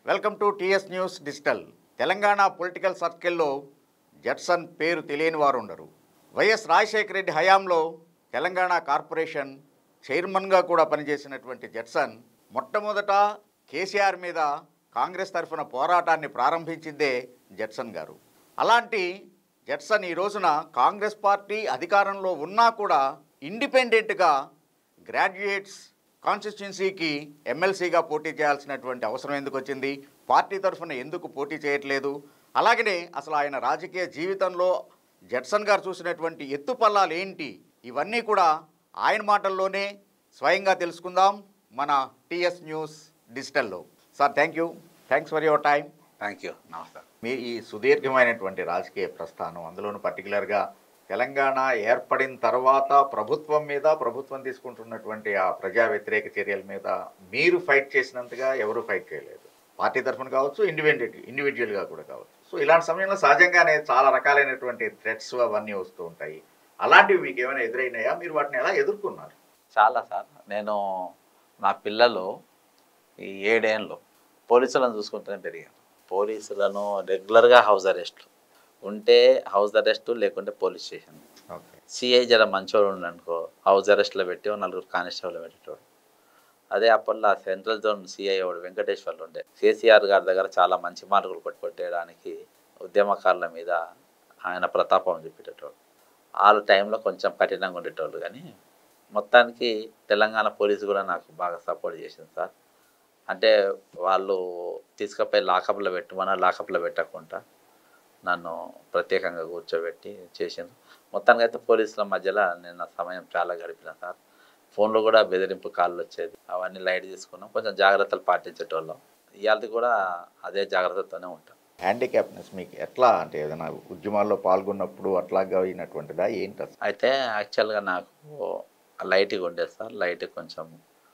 Welcome to TS news digital Telangana political సర్కిల్లో జట్సన్ పేరు తెలియని వారు ఉండరు వైఎస్ రాజశేఖర రెడ్డి హయాంలో తెలంగాణ కార్పొరేషన్ చైర్మన్గా కూడా పనిచేసినటువంటి జట్సన్ మొట్టమొదట కేసీఆర్ మీద కాంగ్రెస్ తరఫున పోరాటాన్ని ప్రారంభించిందే జట్సన్ గారు అలాంటి జట్సన్ ఈ రోజున కాంగ్రెస్ పార్టీ అధికారంలో ఉన్నా కూడా ఇండిపెండెంట్గా గ్రాడ్యుయేట్స్ కాన్స్టిట్యున్సీకి ఎమ్మెల్సీగా పోటీ చేయాల్సినటువంటి అవసరం ఎందుకు వచ్చింది పార్టీ తరఫున ఎందుకు పోటీ చేయట్లేదు అలాగనే అసలు ఆయన రాజకీయ జీవితంలో జడ్సన్ గారు చూసినటువంటి ఎత్తుపల్లాలు ఏంటి ఇవన్నీ కూడా ఆయన మాటల్లోనే స్వయంగా తెలుసుకుందాం మన టీఎస్ న్యూస్ డిజిటల్లో sir thank you thanks for your time thank you నమస్కారం మీ ఈ సుదీర్ఘమైనటువంటి రాజకీయ ప్రస్థానం అందులోనూ పర్టికులర్గా తెలంగాణ ఏర్పడిన తర్వాత ప్రభుత్వం మీద ప్రభుత్వం తీసుకుంటున్నటువంటి ఆ ప్రజా వ్యతిరేక చర్యల మీద మీరు ఫైట్ చేసినంతగా ఎవరు ఫైట్ చేయలేదు పార్టీ తరఫున కావచ్చు ఇండివిజువల్ ఇండివిజువల్గా కూడా కావచ్చు సో ఇలాంటి సమయంలో సహజంగానే చాలా రకాలైనటువంటి థ్రెట్స్ అవన్నీ వస్తూ ఉంటాయి అలాంటివి మీకు ఏమైనా ఎదురైనాయా మీరు వాటిని ఎలా ఎదుర్కొన్నారు చాలా సార్ నేను నా పిల్లలు ఈ ఏడేళ్ళు పోలీసులను చూసుకుంటూనే పెరిగాను పోలీసులను రెగ్యులర్గా హౌస్ అరెస్ట్లు ఉంటే హౌస్ అరెస్ట్ లేకుంటే పోలీస్ స్టేషన్ ఓకే సిఐ జర మంచోడు ఉండనుకో హౌస్ అరెస్ట్లో పెట్టి ఓ నలుగురు కానిస్టేబుల్ పెట్టేటోడు అదే అప్పట్లో ఆ సెంట్రల్ జోన్ సిఐ వాడు వెంకటేశ్వర్లు ఉండే కేసీఆర్ గారి దగ్గర చాలా మంచి మార్కులు కొట్టి కొట్టేయడానికి ఉద్యమకారుల మీద ఆయన ప్రతాపం చూపెట్టేటోడు వాళ్ళ టైంలో కొంచెం కఠినంగా ఉండేటోళ్ళు కానీ మొత్తానికి తెలంగాణ పోలీసు కూడా నాకు బాగా సపోర్ట్ చేసింది సార్ అంటే వాళ్ళు తీసుకుపోయి లాకప్లో పెట్టమన్నా లాకప్లో పెట్టకుండా నన్ను ప్రత్యేకంగా కూర్చోబెట్టి చేసిండ్రు మొత్తానికి అయితే పోలీసుల మధ్యలో నేను నా సమయం చాలా గడిపిన సార్ ఫోన్లో కూడా బెదిరింపు కాళ్ళు వచ్చేది అవన్నీ లైట్ తీసుకున్నాం కొంచెం జాగ్రత్తలు పాటించేటోళ్ళం ఇవాళది కూడా అదే జాగ్రత్తతోనే ఉంటాం హ్యాండిక్యాప్నెస్ మీకు ఎట్లా అంటే ఏదైనా ఉద్యమాల్లో పాల్గొన్నప్పుడు అట్లాగా అయినటువంటిదా ఏంటి అసలు అయితే యాక్చువల్గా నాకు లైట్గా ఉండేది సార్ లైట్ కొంచెం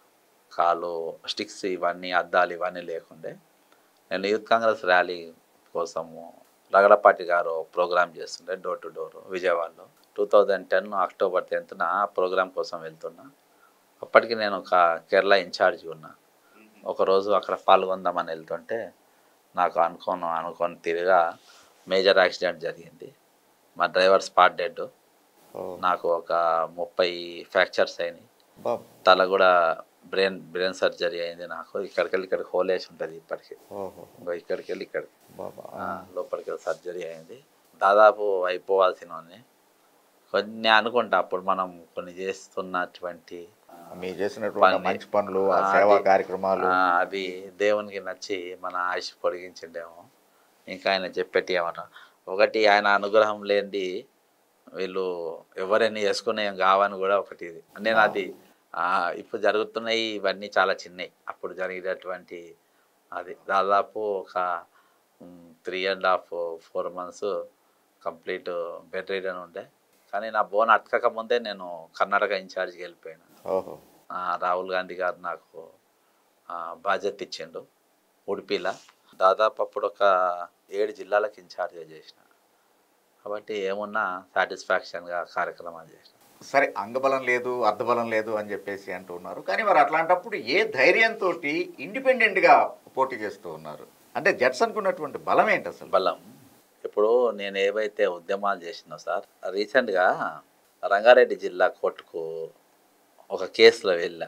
కాలు స్టిక్స్ ఇవన్నీ అద్దాలు ఇవన్నీ లేకుండే నేను యూత్ కాంగ్రెస్ ర్యాలీ కోసము రగడపాటి గారు ప్రోగ్రామ్ చేస్తుండే డోర్ టు డోర్ విజయవాడలో టూ థౌజండ్ టెన్ అక్టోబర్ టెన్త్న ఆ ప్రోగ్రామ్ కోసం వెళ్తున్నా అప్పటికి నేను ఒక కేరళ ఇన్ఛార్జ్ ఉన్నా ఒకరోజు అక్కడ పాల్గొందామని వెళ్తుంటే నాకు అనుకోను అనుకోని తిరిగా మేజర్ యాక్సిడెంట్ జరిగింది మా డ్రైవర్ స్పాట్ డెడ్ ఓ, నాకు ఒక ముప్పై ఫ్రాక్చర్స్ అయినాయి బాబ్ తల కూడా బ్రెయిన్ బ్రెయిన్ సర్జరీ అయింది నాకు ఇక్కడికి వెళ్ళి ఇక్కడికి హోల్ వేసి ఉంటుంది ఇప్పటికి ఓహో ఇంకో ఇక్కడికి వెళ్ళి ఇక్కడికి బాబా ఆ, లోపలికి వెళ్ళి సర్జరీ అయింది దాదాపు అయిపోవాల్సినవన్నీ కొన్ని అనుకుంటా అప్పుడు మనం కొన్ని చేస్తున్నటువంటి ఆ, మీరు చేసినటువంటి పని. మంచి పనులు ఆ ఆ, సేవా అది- కార్యక్రమాలు ఆ, అవి దేవునికి నచ్చి మన ఆయుష్ పొడిగించిండేమో ఇంకా ఆయన చెప్పేటి ఏమన్నా ఒకటి ఆయన అనుగ్రహం లేనిది వీళ్ళు ఎవరైనా చేసుకునే ఏం కావని కూడా ఒకటి ఇది నేను అది ఆ, ఇప్పుడు జరుగుతున్నాయి ఇవన్నీ చాలా చిన్నవి అప్పుడు జరిగినటువంటి అది దాదాపు ఒక three and half four months complete bedridden ఉండే కానీ నా బోన్ అతకక ముందే నేను కర్ణాటక ఇన్ఛార్జ్కి వెళ్ళిపోయాను ఓహో ఆ, రాహుల్ గాంధీ గారు నాకు ఆ, బాధ్యత ఇచ్చిండు ఉడిపిలా దాదాపు అప్పుడు ఒక ఏడు జిల్లాలకు ఇన్ఛార్జ్గా చేసిన కాబట్టి ఏమున్నా సాటిస్ఫాక్షన్గా కార్యక్రమాలు చేసిన సరే అంగబలం లేదు అర్ధబలం లేదు అని చెప్పేసి అంటూ ఉన్నారు కానీ మరి అట్లాంటప్పుడు ఏ ధైర్యంతో ఇండిపెండెంట్గా పోటీ చేస్తూ ఉన్నారు అంటే జట్సన్కు ఉన్నటువంటి బలం ఏంటి అసలు బలం ఇప్పుడు నేను ఏవైతే ఉద్యమాలు చేసినా సార్ రీసెంట్గా రంగారెడ్డి జిల్లా కోర్టుకు ఒక కేసులో వెళ్ళా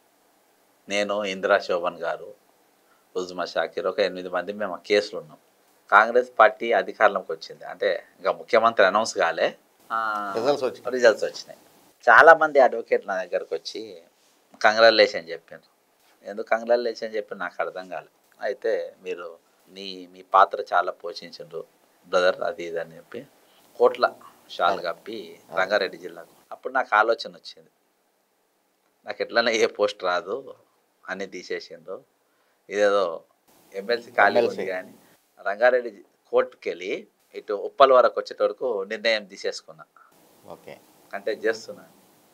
నేను ఇందిరా శోభన్ గారు ఉజ్మా షాకీర్ ఒక ఎనిమిది మంది మేము ఆ కేసులో ఉన్నాం కాంగ్రెస్ పార్టీ అధికారంలోకి వచ్చింది అంటే ఇంకా ముఖ్యమంత్రి అనౌన్స్ కాలే ఆ, రిజల్ట్స్ వచ్చి రిజల్ట్స్ వచ్చినాయి చాలామంది అడ్వకేట్ నా దగ్గరకు వచ్చి కంగ్రాచులేషన్ చెప్పారు ఎందుకు కంగ్రాచులేషన్ చెప్పి నాకు అర్థం కాలేదు అయితే మీరు మీ మీ పాత్ర చాలా పోషించారు బ్రదర్ అది ఇది అని చెప్పి కోట్ల షాల్ కప్పి రంగారెడ్డి జిల్లాకు అప్పుడు నాకు ఆలోచన వచ్చింది నాకు ఎట్లనే ఏ పోస్ట్ రాదు అని తీసేసిండ్రు ఇదేదో ఎమ్మెల్సీ ఖాళీ ఉంది MLC. కానీ రంగారెడ్డి జి- కోర్టుకి వెళ్ళి ఇటు ఉప్పల్ వరకు వచ్చేట వరకు నిర్ణయం తీసేసుకున్నా ఓకే అంటే చేస్తున్నాను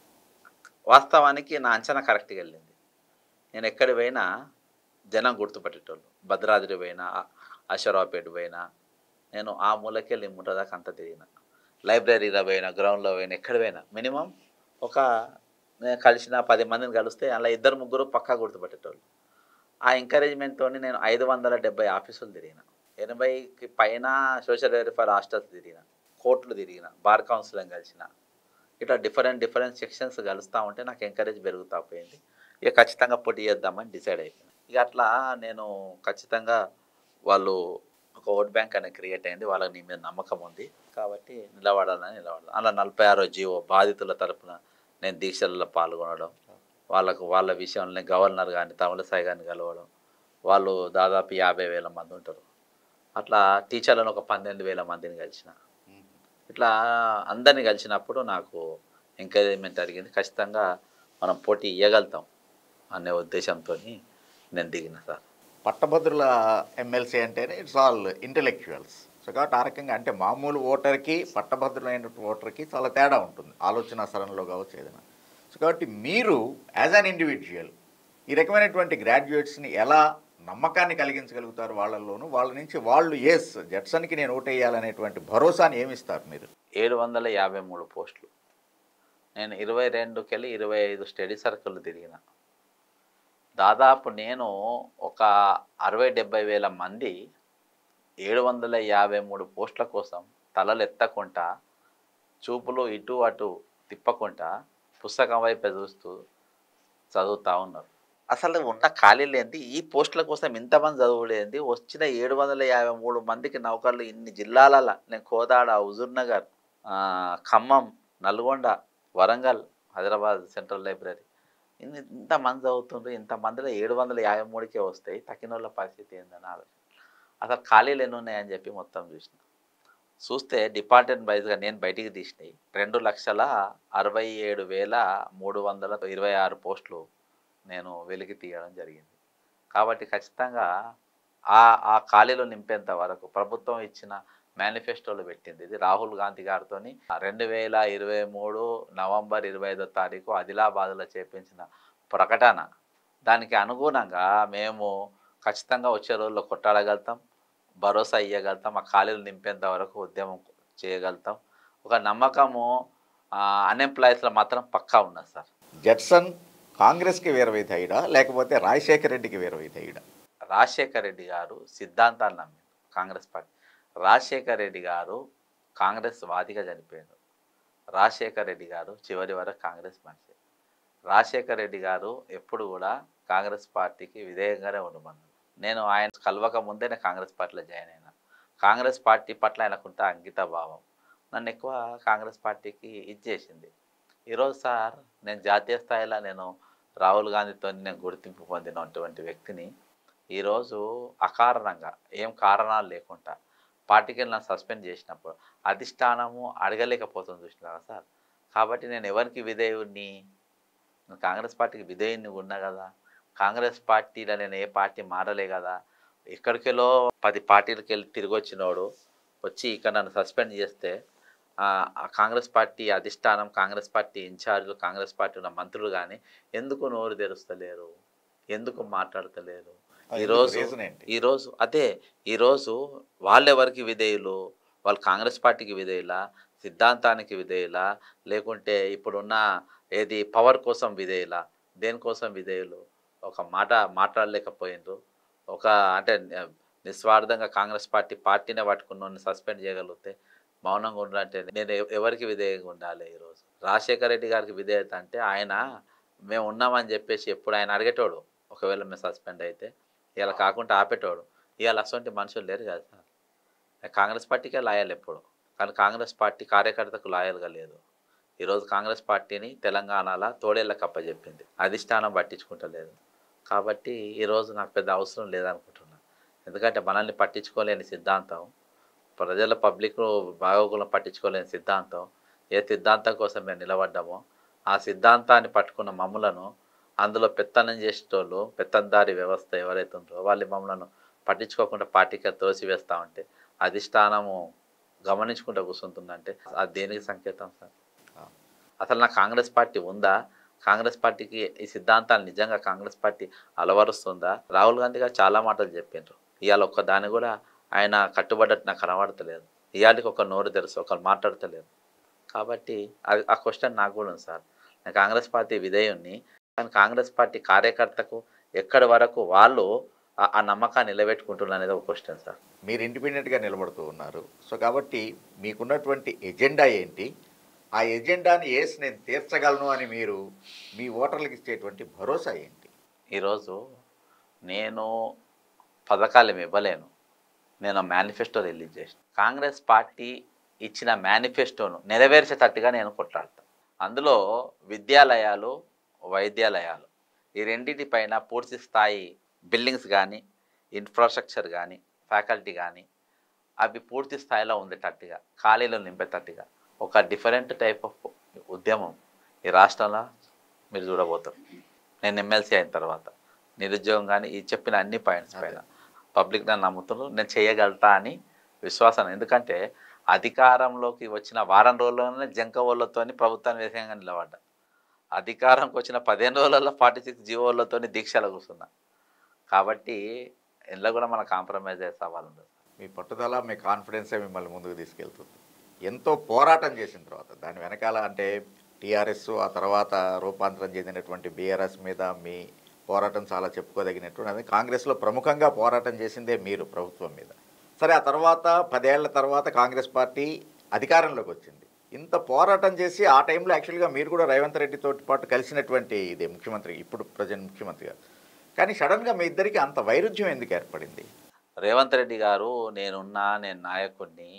వాస్తవానికి నా అంచనా కరెక్ట్గా వెళ్ళింది నేను ఎక్కడి పోయినా జనం గుర్తుపట్టేటోళ్ళు భద్రాద్రి పోయినా అశ్వరావుపేట పోయినా నేను ఆ మూలకెళ్ళి ఈ మూల దాకా అంత తిరిగిన లైబ్రరీలో పోయినా గ్రౌండ్లో పోయినా ఎక్కడ పోయినా మినిమం ఒక నేను కలిసిన పది మందిని కలిస్తే అలా ఇద్దరు ముగ్గురు పక్కా గుర్తుపట్టేటోళ్ళు ఆ ఎంకరేజ్మెంట్తో నేను ఐదు వందల డెబ్బై ఆఫీసులు తిరిగిన ఎనభైకి పైన సోషల్ వెల్ఫేర్ హాస్టల్స్ తిరిగిన కోర్టులు తిరిగిన బార్ కౌన్సిలింగ్ కలిసిన ఇట్లా డిఫరెంట్ డిఫరెంట్ సెక్షన్స్ కలుస్తూ ఉంటే నాకు ఎంకరేజ్ పెరుగుతూ పోయింది ఇక ఖచ్చితంగా పోటీ చేద్దామని డిసైడ్ అయిపోయింది ఇక అట్లా నేను ఖచ్చితంగా వాళ్ళు ఒక ఓట్ బ్యాంక్ అనేది క్రియేట్ అయింది వాళ్ళకి నీ మీద నమ్మకం ఉంది కాబట్టి నిలబడాలని నిలబడాలి అలా నలభై ఆరో జీవో బాధితుల తరపున నేను దీక్షలలో పాల్గొనడం వాళ్ళకు వాళ్ళ విషయంలో గవర్నర్ కానీ తమిళసాయి గారిని కలవడం వాళ్ళు దాదాపు యాభై వేల మంది ఉంటారు అట్లా టీచర్లను ఒక పన్నెండు వేల మందిని కలిసిన ఇట్లా అందరిని కలిసినప్పుడు నాకు ఎంకరేజ్మెంట్ జరిగింది ఖచ్చితంగా మనం పోటీ ఇవ్వగలుగుతాం అనే ఉద్దేశంతో నేను దిగిన సార్ పట్టభద్రుల ఎమ్మెల్సీ అంటేనే ఇట్స్ ఆల్ ఇంటెలెక్చువల్స్ సో కాబట్టి ఆ రకంగా అంటే మామూలు ఓటర్కి పట్టభద్రులైన ఓటర్కి చాలా తేడా ఉంటుంది ఆలోచన సరణలో కావచ్చు ఏదైనా సో కాబట్టి మీరు యాజ్ అన్ ఇండివిజువల్ ఈ రకమైనటువంటి గ్రాడ్యుయేట్స్ని ఎలా నమ్మకాన్ని కలిగించగలుగుతారు వాళ్ళల్లోనూ వాళ్ళ నుంచి వాళ్ళు ఎస్ జట్సన్కి నేను ఓటేయాలనేటువంటి భరోసాని ఏమిస్తారు మీరు ఏడు వందల యాభై మూడు పోస్టులు నేను ఇరవై రెండుకెళ్ళి ఇరవై ఐదు స్టడీ సర్కిల్ తిరిగిన దాదాపు నేను ఒక అరవై డెబ్బై వేల మంది ఏడు వందల యాభై మూడు పోస్టుల కోసం తలలు ఎత్తకుండా చూపులు ఇటు అటు తిప్పకుండా పుస్తకం వైపే చూస్తూ చదువుతూ ఉన్నారు అసలు ఉన్న ఖాళీలు ఏంటి ఈ పోస్టుల కోసం ఇంతమంది చదువులేంది వచ్చిన ఏడు వందల యాభై మూడు మందికి నౌకర్లు ఇన్ని జిల్లాల నేను కోదాడ హుజూర్నగర్ ఆ, ఖమ్మం నల్గొండ వరంగల్ హైదరాబాద్ సెంట్రల్ లైబ్రరీ ఇన్ని ఇంతమంది చదువుతుండ్రు ఇంతమందిలో ఏడు వందల యాభై మూడుకే వస్తాయి తక్కిన వాళ్ళ పరిస్థితి ఏందని ఆలోచన అసలు ఖాళీలు ఎన్ని ఉన్నాయని చెప్పి మొత్తం చూసిన చూస్తే డిపార్ట్మెంట్ వైజ్గా నేను బయటికి తీసినాయి రెండు లక్షల అరవై ఏడు వేల మూడు వందల ఇరవై ఆరు పోస్టులు నేను వెలికి తీయడం జరిగింది కాబట్టి ఖచ్చితంగా ఆ ఆ ఖాళీలు నింపేంత వరకు ప్రభుత్వం ఇచ్చిన మేనిఫెస్టోలో పెట్టింది ఇది రాహుల్ గాంధీ గారితో రెండు వేల ఇరవై మూడు నవంబర్ ఇరవై ఐదో తారీఖు ఆదిలాబాద్లో చేపించిన ప్రకటన దానికి అనుగుణంగా మేము ఖచ్చితంగా వచ్చే రోజుల్లో కొట్టాడగలుగుతాం భరోసా ఇవ్వగలుగుతాం ఆ ఖాళీలు నింపేంత వరకు ఉద్యమం చేయగలుగుతాం ఒక నమ్మకము అన్ఎంప్లాయీస్లో మాత్రం పక్కా ఉన్నది సార్ జట్సన్ కాంగ్రెస్కి వీరవైతేయుడా లేకపోతే రాజశేఖర రెడ్డికి వీరవైతేయుడా రాజశేఖర్ రెడ్డి గారు సిద్ధాంతాలు నమ్మి కాంగ్రెస్ పార్టీ రాజశేఖర్ రెడ్డి గారు కాంగ్రెస్ వాదిగా చనిపోయారు రాజశేఖర్ రెడ్డి గారు చివరి వరకు కాంగ్రెస్ మనిషి రాజశేఖర్ రెడ్డి గారు ఎప్పుడు కూడా కాంగ్రెస్ పార్టీకి విధేయంగానే ఉండమన్నారు నేను ఆయన కలవక ముందే నేను కాంగ్రెస్ పార్టీలో జాయిన్ అయినా కాంగ్రెస్ పార్టీ పట్ల ఆయనకుంటే అంకిత భావం నన్ను ఎక్కువ కాంగ్రెస్ పార్టీకి ఇచ్చేసింది ఈరోజు సార్ నేను జాతీయ స్థాయిలో నేను రాహుల్ గాంధీతో నేను గుర్తింపు పొందినటువంటి వ్యక్తిని ఈరోజు అకారణంగా ఏం కారణాలు లేకుండా పార్టీకి వెళ్ళి నన్ను సస్పెండ్ చేసినప్పుడు అధిష్టానము అడగలేకపోతుంది చూసినా సార్ కాబట్టి నేను ఎవరికి విధేయుడిని నేను కాంగ్రెస్ పార్టీకి విధేయుని ఉన్నా కదా కాంగ్రెస్ పార్టీలో నేను ఏ పార్టీ మారలే కదా ఎక్కడికెళ్ళో పది పార్టీలకు వెళ్ళి తిరిగి వచ్చినోడు వచ్చి ఇక్కడ నన్ను సస్పెండ్ చేస్తే ఆ, ఆ కాంగ్రెస్ పార్టీ అధిష్టానం కాంగ్రెస్ పార్టీ ఇన్ఛార్జీలు కాంగ్రెస్ పార్టీ ఉన్న మంత్రులు కానీ ఎందుకు నోరు తెరుస్తలేరు ఎందుకు మాట్లాడతలేరు ఈరోజు రీజన్ ఏంటి ఈరోజు అదే ఈరోజు వాళ్ళెవరికి విధేయులు వాళ్ళు కాంగ్రెస్ పార్టీకి విధేయులా సిద్ధాంతానికి విధేయులా లేకుంటే ఇప్పుడున్న ఏది పవర్ కోసం విధేయులా దేనికోసం విధేయులు ఒక మాట మాట్లాడలేకపోయిండ్రు ఒక అంటే ని- నిస్వార్థంగా కాంగ్రెస్ పార్టీ పార్టీనే పట్టుకున్న సస్పెండ్ చేయగలిగితే మౌనంగా ఉండాలంటే నేను ఎవ- ఎవరికి విధేయంగా ఉండాలి ఈరోజు రాజశేఖర రెడ్డి గారికి విధేయత అంటే ఆయన మేము ఉన్నామని చెప్పేసి ఎప్పుడు ఆయన అడిగేటోడు ఒకవేళ మేము సస్పెండ్ అయితే ఇలా కాకుండా ఆపేటోడు ఇవాళ అటువంటి మనుషులు లేరు కదా సార్ నేను కాంగ్రెస్ పార్టీకే లాయల్ ఎప్పుడు కానీ కాంగ్రెస్ పార్టీ కార్యకర్తకు లాయల్గా లేదు ఈరోజు కాంగ్రెస్ పార్టీని తెలంగాణలో తోడేళ్ళకి అప్పచెప్పింది అధిష్టానం పట్టించుకుంటలేదు కాబట్టి ఈరోజు నాకు పెద్ద అవసరం లేదనుకుంటున్నా ఎందుకంటే మనల్ని పట్టించుకోలేని సిద్ధాంతం ప్రజల పబ్లిక్ బాగోగులను పట్టించుకోలేని సిద్ధాంతం ఏ సిద్ధాంతం కోసం మేము నిలబడ్డామో ఆ సిద్ధాంతాన్ని పట్టుకున్న మమ్ములను అందులో పెత్తనం చేసేటోళ్ళు పెత్తందారి వ్యవస్థ ఎవరైతే ఉందో వాళ్ళు మమ్మల్ని పట్టించుకోకుండా పార్టీకి తోసివేస్తూ ఉంటే అధిష్టానము గమనించుకుంటూ కూర్చుంటుందంటే అది దేనికి సంకేతం సార్ అసలు నా కాంగ్రెస్ పార్టీ ఉందా కాంగ్రెస్ పార్టీకి ఈ సిద్ధాంతాలు నిజంగా కాంగ్రెస్ పార్టీ అలవరుస్తుందా రాహుల్ గాంధీ గారు చాలా మాటలు చెప్పిండ్రు ఇవాళ ఒక్క దాన్ని కూడా ఆయన కట్టుబడ్డట్టు నాకు కనబడతలేదు ఇవాళకి ఒక నోరు తెలుసు ఒకరు మాట్లాడతలేదు కాబట్టి అది ఆ క్వశ్చన్ నాకు కూడా ఉంది సార్ నేను కాంగ్రెస్ పార్టీ విధేయుణ్ణి కానీ కాంగ్రెస్ పార్టీ కార్యకర్తకు ఎక్కడి వరకు వాళ్ళు ఆ- ఆ నమ్మకాన్ని నిలబెట్టుకుంటున్నారు అనేది ఒక క్వశ్చన్ సార్ మీరు ఇండిపెండెంట్గా నిలబడుతూ ఉన్నారు సో కాబట్టి మీకున్నటువంటి ఎజెండా ఏంటి ఆ ఎజెండాని ఏసి నేను తీర్చగలను అని మీరు మీ ఓటర్లకు ఇచ్చేటువంటి భరోసా ఏంటి ఈరోజు నేను పథకాలు ఏమి ఇవ్వలేను నేను మేనిఫెస్టో రిలీజ్ చేసిన కాంగ్రెస్ పార్టీ ఇచ్చిన మేనిఫెస్టోను నెరవేర్చేటట్టుగా నేను కొట్లాడతాను అందులో విద్యాలయాలు వైద్యాలయాలు ఈ రెండింటి పైన పూర్తి స్థాయి బిల్డింగ్స్ కానీ ఇన్ఫ్రాస్ట్రక్చర్ కానీ ఫ్యాకల్టీ కానీ అవి పూర్తి స్థాయిలో ఉండేటట్టుగా ఖాళీలు నింపేటట్టుగా ఒక డిఫరెంట్ టైప్ ఆఫ్ ఉద్యమం ఈ రాష్ట్రంలో మీరు చూడబోతారు నేను ఎమ్మెల్సీ అయిన తర్వాత నిరుద్యోగం కానీ ఈ చెప్పిన అన్ని పాయింట్స్ పైన పబ్లిక్ నన్ను నమ్ముతున్నారు నేను చేయగలుగుతా అని విశ్వాసం ఎందుకంటే అధికారంలోకి వచ్చిన వారం రోజుల్లోనే జంక వాళ్ళతోని ప్రభుత్వాన్ని వ్యతిరేకంగా నిలబడ్డా అధికారంకి వచ్చిన పదిహేను రోజులలో ఫార్టీ సిక్స్ జీవోలతో దీక్షలు కూర్చున్నా కాబట్టి ఇంట్లో కూడా మనం కాంప్రమైజ్ అయ్యే సవాల్ ఉండదు మీ పట్టుదల మీ కాన్ఫిడెన్సే మిమ్మల్ని ముందుకు తీసుకెళ్తుంది ఎంతో పోరాటం చేసిన తర్వాత దాని వెనకాల అంటే టీఆర్ఎస్ ఆ తర్వాత రూపాంతరం చెందినటువంటి బీఆర్ఎస్ మీద మీ పోరాటం చాలా చెప్పుకోదగినటువంటి అది కాంగ్రెస్లో ప్రముఖంగా పోరాటం చేసిందే మీరు ప్రభుత్వం మీద సరే ఆ తర్వాత పదేళ్ల తర్వాత కాంగ్రెస్ పార్టీ అధికారంలోకి వచ్చింది ఇంత పోరాటం చేసి ఆ టైంలో యాక్చువల్గా మీరు కూడా రేవంత్ రెడ్డితో పాటు కలిసినటువంటి ఇదే ముఖ్యమంత్రి ఇప్పుడు ప్రజెంట్ ముఖ్యమంత్రిగా కానీ సడన్గా మీ ఇద్దరికి అంత వైరుధ్యం ఎందుకు ఏర్పడింది రేవంత్ రెడ్డి గారు నేనున్నా నేను నాయకుడిని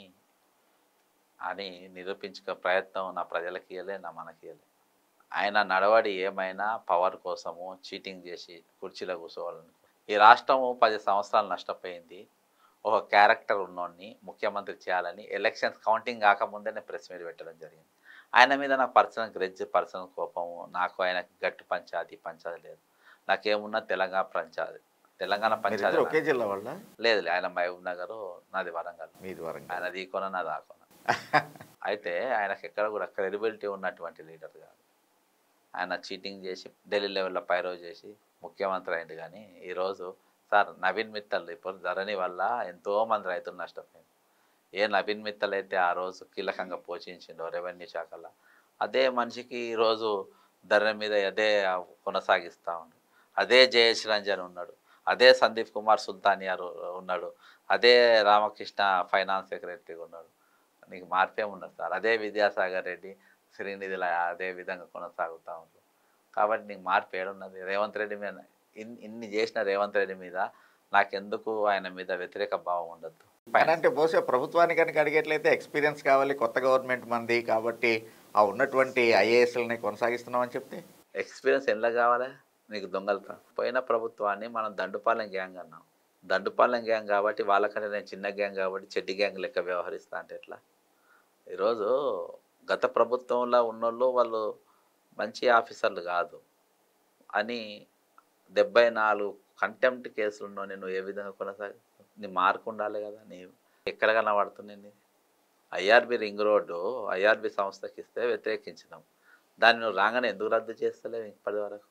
అని నిరూపించుక ప్రయత్నం నా ప్రజలకి ఇవ్వలే నా మనకి ఇవ్వలే ఆయన నడవడి ఏమైనా పవర్ కోసము చీటింగ్ చేసి కుర్చీలో కూర్చోవాలని ఈ రాష్ట్రము పది సంవత్సరాలు నష్టపోయింది ఒక క్యారెక్టర్ ఉన్నోడిని ముఖ్యమంత్రి చేయాలని ఎలక్షన్స్ కౌంటింగ్ కాకముందే నేను ప్రెస్ మీట్ పెట్టడం జరిగింది ఆయన మీద నాకు పర్సనల్ గ్రెడ్జ్ పర్సనల్ కోపము నాకు ఆయనకి గట్టి పంచాది పంచాది లేదు నాకేమున్నా తెలంగాణ పంచాది తెలంగాణ మీరిద్దరు పంచాది ఒకే జిల్లా వాళ్ళ లేదు ఆయన మహబూబ్ నగర్ నాది వరంగల్ మీది వరంగల్ ఆయన దీకొన నాది ఆకొన అయితే ఆయనకి ఎక్కడ కూడా క్రెడిబిలిటీ ఉన్నటువంటి లీడర్ కాదు ఆయన చీటింగ్ చేసి ఢిల్లీ లెవెల్లో పైరో చేసి ముఖ్యమంత్రి అయింది కానీ ఈరోజు సార్ నవీన్ మిత్తల్ ఇప్పుడు ధరణి వల్ల ఎంతో మంది రైతులు నష్టపోయింది ఏ నవీన్ మిత్తల్ అయితే ఆ రోజు కీలకంగా పోషించిండో రెవెన్యూ శాఖలో అదే మనిషికి ఈరోజు ధరణి మీద అదే కొనసాగిస్తూ ఉన్నాడు అదే జయేష్ రంజన్ ఉన్నాడు అదే సందీప్ కుమార్ సుల్తానియా ఉన్నాడు అదే రామకృష్ణ ఫైనాన్స్ సెక్రటరీ ఉన్నాడు నీకు మార్పే ఉండదు సార్ అదే విద్యాసాగర్ రెడ్డి శ్రీనిధిల అదే విధంగా కొనసాగుతూ ఉంటారు కాబట్టి నీకు మార్పు ఏడున్నది రేవంత్ రెడ్డి మీద ఇన్ని ఇన్ని చేసిన రేవంత్ రెడ్డి మీద నాకెందుకు ఆయన మీద వ్యతిరేక భావం ఉండద్దు పైన అంటే బహుశా ప్రభుత్వానికి కనుక అడిగేట్లయితే ఎక్స్పీరియన్స్ కావాలి కొత్త గవర్నమెంట్ మంది కాబట్టి ఆ ఉన్నటువంటి ఐఏఎస్లని కొనసాగిస్తున్నామని చెప్తే ఎక్స్పీరియన్స్ ఎలా కావాలా నీకు దొంగలతో పోయిన ప్రభుత్వాన్ని మనం దండుపాలెం గ్యాంగ్ అన్నాం దండుపాలెం గ్యాంగ్ కాబట్టి వాళ్ళకంటే నేను చిన్న గ్యాంగ్ కాబట్టి చెడ్డి గ్యాంగ్ లెక్క వ్యవహరిస్తా అంటే ఎట్లా ఈరోజు గత ప్రభుత్వంలో ఉన్నోళ్ళు వాళ్ళు మంచి ఆఫీసర్లు కాదు అని డెబ్బై నాలుగు కంటెంప్ట్ కేసులు ఉన్నావు నేను ఏ విధంగా కొనసాగి నీ మార్కు ఉండాలి కదా నీ ఎక్కడ కనబడుతుంది నీ ఐఆర్బి రింగ్ రోడ్డు ఐఆర్బి సంస్థకి ఇస్తే వ్యతిరేకించినాం దాన్ని నువ్వు రాగానే ఎందుకు రద్దు చేస్తలేవు ఇప్పటి వరకు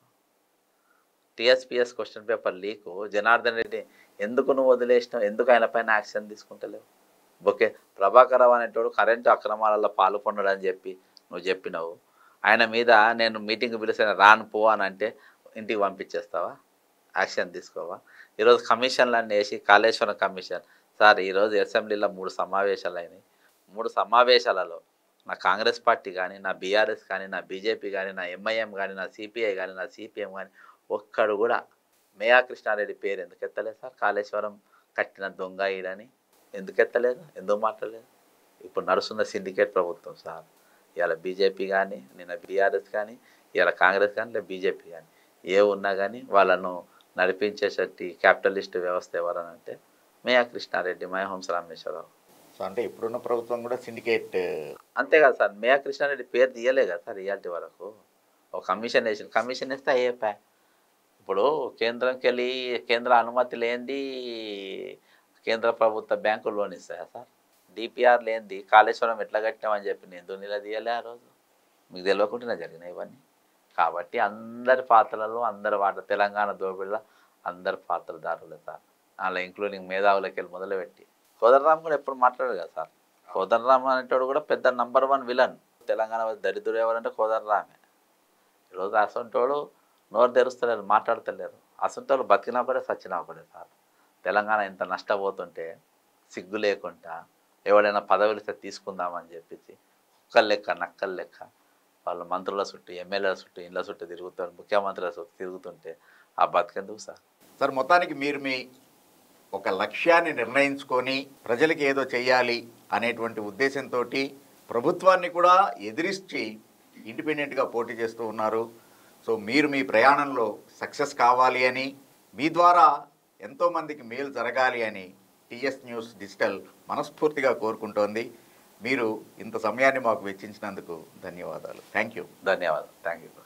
TSPSC question paper leak Janardhan Reddy ఎందుకు నువ్వు వదిలేసినావు ఎందుకు ఆయన పైన యాక్షన్ తీసుకుంటలేవు ఓకే ప్రభాకర్ రావు అనేటోడు కరెంటు అక్రమాలలో పాల్గొన్నాడని చెప్పి నువ్వు చెప్పినావు ఆయన మీద నేను మీటింగ్ పిలిచిన రాను పో అని అంటే ఇంటికి పంపించేస్తావా యాక్షన్ తీసుకోవా ఈరోజు కమిషన్లన్నీ వేసి కాళేశ్వరం కమిషన్ సార్ ఈరోజు అసెంబ్లీలో మూడు సమావేశాలు అయినాయి మూడు సమావేశాలలో నా కాంగ్రెస్ పార్టీ కానీ నా బీఆర్ఎస్ కానీ నా బీజేపీ కానీ నా ఎంఐఎం కానీ నా సిపిఐ కానీ నా సిపిఎం కానీ ఒక్కడు కూడా మేయా కృష్ణారెడ్డి పేరు ఎందుకు ఎత్తలేదు సార్ కాళేశ్వరం కట్టిన దొంగ ఈడని ఎందుకు ఎత్తలేదు ఎందుకు మాట్లాడలేదు ఇప్పుడు నడుస్తున్న సిండికేట్ ప్రభుత్వం సార్ ఇవాళ బీజేపీ కానీ నిన్న బీఆర్ఎస్ కానీ ఇవాళ కాంగ్రెస్ కానీ లేదా బీజేపీ కానీ ఏ ఉన్నా కానీ వాళ్ళను నడిపించేసట్టి క్యాపిటలిస్ట్ వ్యవస్థ ఎవరనంటే మేయా కృష్ణారెడ్డి మయహంస రామేశ్వరరావు సో అంటే ఇప్పుడున్న ప్రభుత్వం కూడా సిండికేట్ అంతే కదా సార్ మేయా కృష్ణారెడ్డి పేరు తీయలే కదా సార్ ఇవాళ వరకు ఒక కమిషన్ వేసిన కమిషన్ వేస్తే అయ్యేపా ఇప్పుడు కేంద్రంకి వెళ్ళి కేంద్ర అనుమతి లేనిది కేంద్ర ప్రభుత్వ బ్యాంకులు లోన్ ఇస్తాయా సార్ డిపిఆర్ లేనిది కాళేశ్వరం ఎట్లా కట్టినామని చెప్పి నేను ఎందుకు నిలదీయలే ఆ రోజు మీకు తెలియకుండా జరిగినాయి ఇవన్నీ కాబట్టి అందరి పాత్రలలో అందరి వాట తెలంగాణ దోపిడిలో అందరి పాత్రదారులే సార్ అలా ఇంక్లూడింగ్ మేధావులకి వెళ్ళి మొదలుపెట్టి కోదరరామ్ కూడా ఎప్పుడు మాట్లాడారు కదా సార్ కోదరరామ్ అనేటోడు కూడా పెద్ద నంబర్ వన్ విలన్ తెలంగాణ దరిద్రుడు ఎవరంటే కోదరరామే ఈరోజు అసంటోడు నోరు తెరుస్తలేరు మాట్లాడతలేరు అసంటోళ్ళు బతికినా ఒకటే సచ్చినా ఒకటే సార్ తెలంగాణ ఇంత నష్టపోతుంటే సిగ్గు లేకుండా ఎవడైనా పదవులు ఇస్తే తీసుకుందామని చెప్పేసి కుక్కలు లెక్క నక్కలు లెక్క వాళ్ళ మంత్రుల చుట్టూ ఎమ్మెల్యేల చుట్టూ ఇళ్ళ చుట్టూ తిరుగుతారు ముఖ్యమంత్రుల చుట్టూ తిరుగుతుంటే ఆ బతికెందుకు సార్ సార్ మొత్తానికి మీరు మీ ఒక లక్ష్యాన్ని నిర్ణయించుకొని ప్రజలకి ఏదో చేయాలి అనేటువంటి ఉద్దేశంతో ప్రభుత్వాన్ని కూడా ఎదిరించి ఇండిపెండెంట్గా పోటీ చేస్తూ ఉన్నారు సో మీరు మీ ప్రయాణంలో సక్సెస్ కావాలి అని మీ ద్వారా ఎంతోమందికి మేలు జరగాలి అని టీఎస్ న్యూస్ డిజిటల్ మనస్ఫూర్తిగా కోరుకుంటోంది మీరు ఇంత సమయాన్ని మాకు వెచ్చించినందుకు ధన్యవాదాలు థ్యాంక్ యూ ధన్యవాదాలు థ్యాంక్ యూ